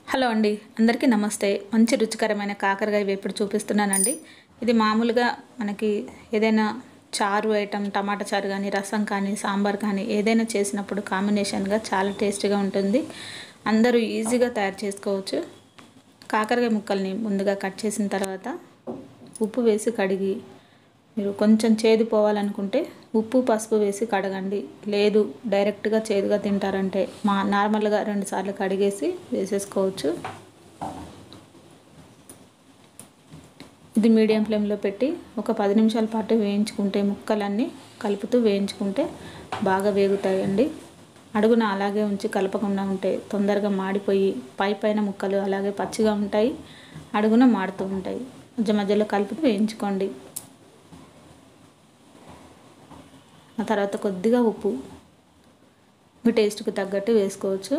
hello అండి అందరికీ నమస్తే మంచి రుచికరమైన కాకరకాయ వేపుడు చూపిస్తున్నానండి ఇది మామూలుగా మనకి ఏదైనా చారు ఐటమ్ టమాటా చారు కానీ రసం కానీ సాంబార్ కానీ ఏదైనా చేసినప్పుడు కాంబినేషన్గా చాలా టేస్టీగా ఉంటుంది అందరూ ఈజీగా తయారు చేసుకోవచ్చు కాకరకాయ ముక్కల్ని ముందుగా కట్ చేసిన తర్వాత ఉప్పు వేసి కడిగి మీరు కొంచెం చేదు పోవాలనుకుంటే ఉప్పు పసుపు వేసి కడగండి లేదు డైరెక్ట్గా చేదుగా తింటారంటే మా నార్మల్గా రెండు సార్లు కడిగేసి వేసేసుకోవచ్చు ఇది మీడియం ఫ్లేమ్లో పెట్టి ఒక పది నిమిషాల పాటు వేయించుకుంటే ముక్కలన్నీ కలుపుతూ వేయించుకుంటే బాగా వేగుతాయండి అడుగున అలాగే ఉంచి కలపకుండా ఉంటే తొందరగా మాడిపోయి పై పైన ముక్కలు అలాగే పచ్చిగా ఉంటాయి అడుగున మాడుతూ ఉంటాయి మధ్య మధ్యలో కలుపుతూ వేయించుకోండి ఆ తర్వాత కొద్దిగా ఉప్పు మీ టేస్ట్కి తగ్గట్టు వేసుకోవచ్చు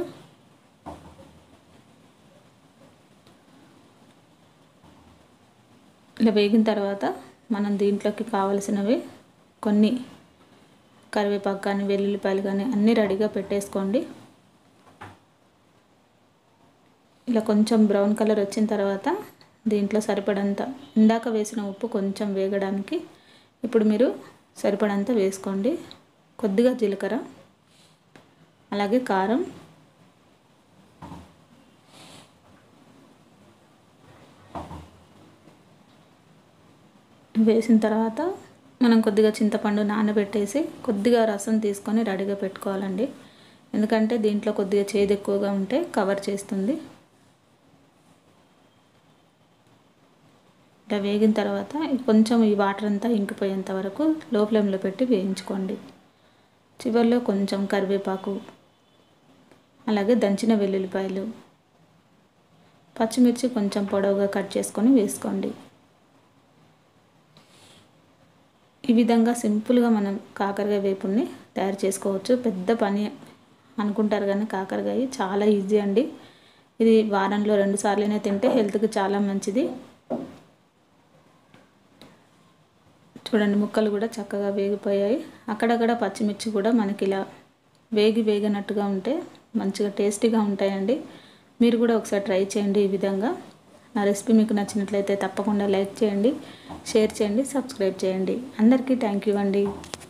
ఇలా వేగిన తర్వాత మనం దీంట్లోకి కావలసినవి కొన్ని కరివేపాకు కానీ వెల్లుల్లిపాయలు కానీ అన్నీ రెడీగా పెట్టేసుకోండి ఇలా కొంచెం బ్రౌన్ కలర్ వచ్చిన తర్వాత దీంట్లో సరిపడంత ఇందాక వేసిన ఉప్పు కొంచెం వేగడానికి ఇప్పుడు మీరు సరిపడంత వేసుకోండి కొద్దిగా జీలకర్ర అలాగే కారం వేసిన తర్వాత మనం కొద్దిగా చింతపండు నానబెట్టేసి కొద్దిగా రసం తీసుకొని రెడీగా పెట్టుకోవాలండి ఎందుకంటే దీంట్లో కొద్దిగా చేదు ఎక్కువగా ఉంటే కవర్ చేస్తుంది ఇలా వేగిన తర్వాత కొంచెం ఈ వాటర్ అంతా ఇంకిపోయేంత వరకు లో ఫ్లేమ్లో పెట్టి వేయించుకోండి చివరిలో కొంచెం కరివేపాకు అలాగే దంచిన వెల్లుల్లిపాయలు పచ్చిమిర్చి కొంచెం పొడవుగా కట్ చేసుకొని వేసుకోండి ఈ విధంగా సింపుల్గా మనం కాకరకాయ వేపుడిని తయారు చేసుకోవచ్చు పెద్ద పని అనుకుంటారు కానీ కాకరకాయ చాలా ఈజీ అండి ఇది వారంలో రెండు సార్లైనా తింటే హెల్త్కి చాలా మంచిది చూడండి ముక్కలు కూడా చక్కగా వేగిపోయాయి అక్కడక్కడ పచ్చిమిర్చి కూడా మనకి ఇలా వేగి వేగినట్టుగా ఉంటే మంచిగా టేస్టీగా ఉంటాయండి మీరు కూడా ఒకసారి ట్రై చేయండి ఈ విధంగా నా రెసిపీ మీకు నచ్చినట్లయితే తప్పకుండా లైక్ చేయండి షేర్ చేయండి సబ్స్క్రైబ్ చేయండి అందరికీ థ్యాంక్ యూ అండి